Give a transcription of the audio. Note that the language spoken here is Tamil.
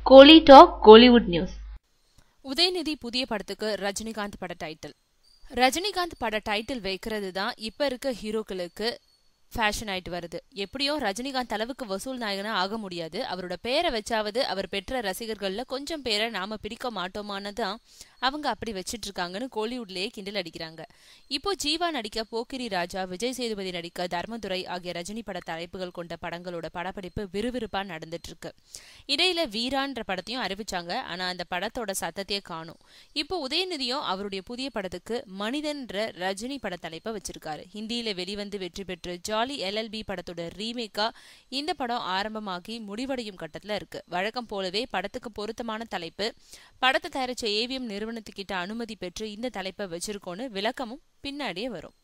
கோலி டாக் கோலிவுட் நியூஸ் உதயநிதி புதிய படத்துக்கு ரஜினிகாந்த் பட டைட்டில் ரஜினிகாந்த் பட டைட்டில் வைக்கிறது தான் இப்ப இருக்க ஹீரோக்களுக்கு ஃபேஷன் ஆயிட்டு வருது எப்படியோ ரஜினிகாந்த் அளவுக்கு வசூல் நாயகனா ஆக முடியாது அவரோட பேரை வச்சாவது அவர் பெற்ற ரசிகர்கள்ல கொஞ்சம் பேரை நாம பிடிக்க மாட்டோமான்னு தான் அவங்க அப்படி வச்சிட்டு இருக்காங்கன்னு கோலிவுட்லயே கிண்டல் அடிக்கிறாங்க இப்போ ஜீவா நடிக்க போக்கிரி ராஜா விஜய் சேதுபதி நடிக்க தர்மதுரை ஆகிய ரஜினி பட தலைப்புகள் கொண்ட படங்களோட படப்பிடிப்பு விறுவிறுப்பா நடந்துட்டு இருக்கு இடையில வீரான்ற படத்தையும் அறிவிச்சாங்க ஆனா அந்த படத்தோட சத்தத்தையே காணும் இப்போ உதயநிதியும் அவருடைய புதிய படத்துக்கு மனிதன்ற ரஜினி பட தலைப்பை வச்சிருக்காரு ஹிந்தியில வெளிவந்து வெற்றி பெற்று ஜாலி எல்எல்பி படத்தோட ரீமேக்கா இந்த படம் ஆரம்பமாகி முடிவடையும் கட்டத்துல இருக்கு வழக்கம் போலவே படத்துக்கு பொருத்தமான தலைப்பு படத்தை தயாரிச்ச ஏவிஎம் நிறுவனத்துக்கிட்ட அனுமதி பெற்று இந்த தலைப்பை வச்சிருக்கோன்னு விளக்கமும் பின்னாடியே வரும்